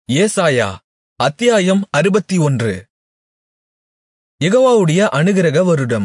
ஏசாயா அத்தியாயம் அறுபத்தொன்று யெகோவாவுடைய அனுக்கிரக வருடம்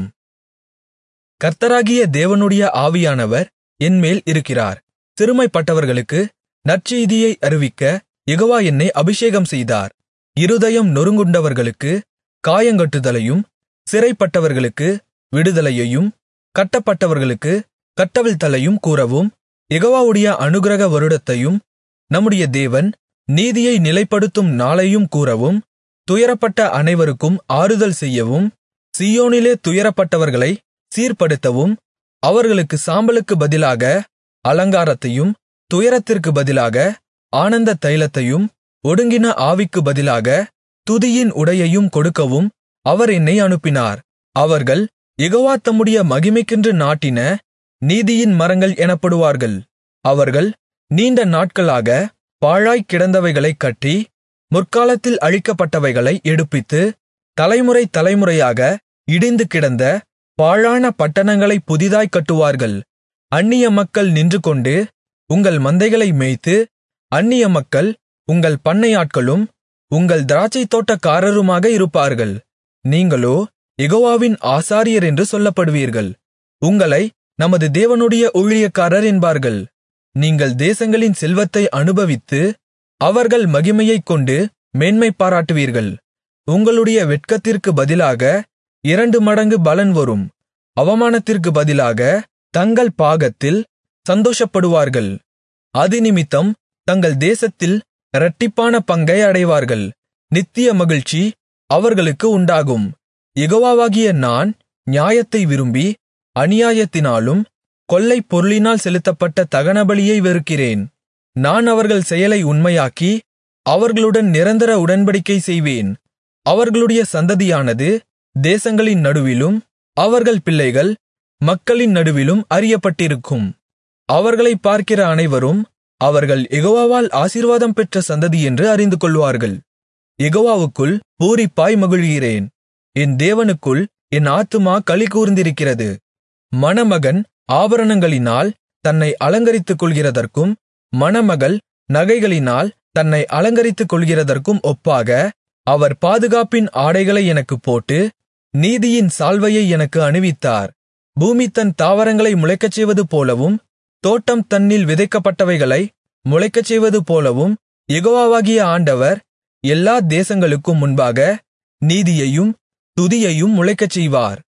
கர்த்தராகிய தேவனுடைய ஆவியானவர் என்மேல் இருக்கிறார் சிறுமைப்பட்டவர்களுக்கு நற்செய்தியை அறிவிக்க யெகோவா என்னை அபிஷேகம் செய்தார் இருதயம் நொறுங்குண்டவர்களுக்கு காயங்கட்டுதலையும் சிறைப்பட்டவர்களுக்கு விடுதலையையும் கட்டப்பட்டவர்களுக்கு கட்டவிழ்த்தலையும் கூறவும் யெகோவாவுடைய அனுக்கிரக வருடத்தையும் நம்முடைய தேவன் நீதியை நிலைப்படுத்தும் நாளையும் கூறவும் துயரப்பட்ட அனைவருக்கும் ஆறுதல் செய்யவும் சீயோனிலே துயரப்பட்டவர்களை சீர்ப்படுத்தவும் அவர்களுக்கு சாம்பலுக்குப் பதிலாக அலங்காரத்தையும் துயரத்திற்குப் பதிலாக ஆனந்த தைலத்தையும் ஒடுங்கின ஆவிக்குப் பதிலாக துதியின் உடையையும் கொடுக்கவும் அவர் என்னை அனுப்பினார் அவர்கள் யெகோவா தம்முடைய மகிமைக்கென்று நாட்டின நீதியின் மரங்கள் எனப்படுவார்கள் அவர்கள் நீண்ட நாட்களாக பாழாய்க் கிடந்தவைகளைக் கட்டி முற்காலத்தில் அழிக்கப்பட்டவைகளை எடுப்பித்து தலைமுறை தலைமுறையாக இடிந்து கிடந்த பாழான பட்டணங்களைப் புதிதாய்க் கட்டுவார்கள் அந்நிய மக்கள் நின்றுகொண்டு உங்கள் மந்தைகளை மேய்த்து அந்நிய மக்கள் உங்கள் பண்ணையாட்களும் உங்கள் திராட்சைத்தோட்டக்காரருமாக இருப்பார்கள் நீங்களோ யெகோவாவின் ஆசாரியர் என்று சொல்லப்படுவீர்கள் உங்களை நமது தேவனுடைய ஊழியக்காரர் என்பார்கள் நீங்கள் தேசங்களின் செல்வத்தை அனுபவித்து அவர்கள் மகிமையைக் கொண்டு மேன்மை பாராட்டுவீர்கள் உங்களுடைய வெட்கத்திற்கு பதிலாக இரண்டு மடங்கு பலன் வரும் அவமானத்திற்கு பதிலாக தங்கள் பாகத்தில் சந்தோஷப்படுவார்கள் அதினிமித்தம் தங்கள் தேசத்தில் இரட்டிப்பான பங்கை அடைவார்கள் நித்திய மகிழ்ச்சி அவர்களுக்கு உண்டாகும் யெகோவாவாகிய நான் நியாயத்தை விரும்பி அநியாயத்தினாலும் கொள்ளைப் பொருளினால் செலுத்தப்பட்ட தகனபலியை வெறுக்கிறேன் நான் அவர்கள் செயலை உண்மையாக்கி அவர்களுடன் நிரந்தர உடன்படிக்கை செய்வேன் அவர்களுடைய சந்ததியானது தேசங்களின் நடுவிலும் அவர்கள் பிள்ளைகள் மக்களின் நடுவிலும் அறியப்பட்டிருக்கும் அவர்களைப் பார்க்கிற அனைவரும் அவர்கள் யெகோவாவால் ஆசீர்வாதம் பெற்ற சந்ததி என்று அறிந்துகொள்வார்கள் யெகோவாவுக்குள் பூரிப்பாய் மகிழ்கிறேன் என் தேவனுக்குள் என் ஆத்துமா களிகூர்ந்திருக்கிறது மணமகன் ஆபரணங்களினால் தன்னை அலங்கரித்துக் கொள்கிறதற்கும் மணமகள் நகைகளினால் தன்னை அலங்கரித்துக் கொள்கிறதற்கும் ஒப்பாக அவர் பாதுகாப்பின் ஆடைகளை எனக்குப் போட்டு நீதியின் சால்வையை எனக்கு அணிவித்தார் பூமி தன் தாவரங்களை முளைக்கச்செய்வது போலவும் தோட்டம் தன்னில் விதைக்கப்பட்டவைகளை முளைக்கச்செய்வது போலவும் யெகோவாவாகிய ஆண்டவர் எல்லா தேசங்களுக்கும் முன்பாக நீதியையும் துதியையும் முளைக்கச்செய்வார்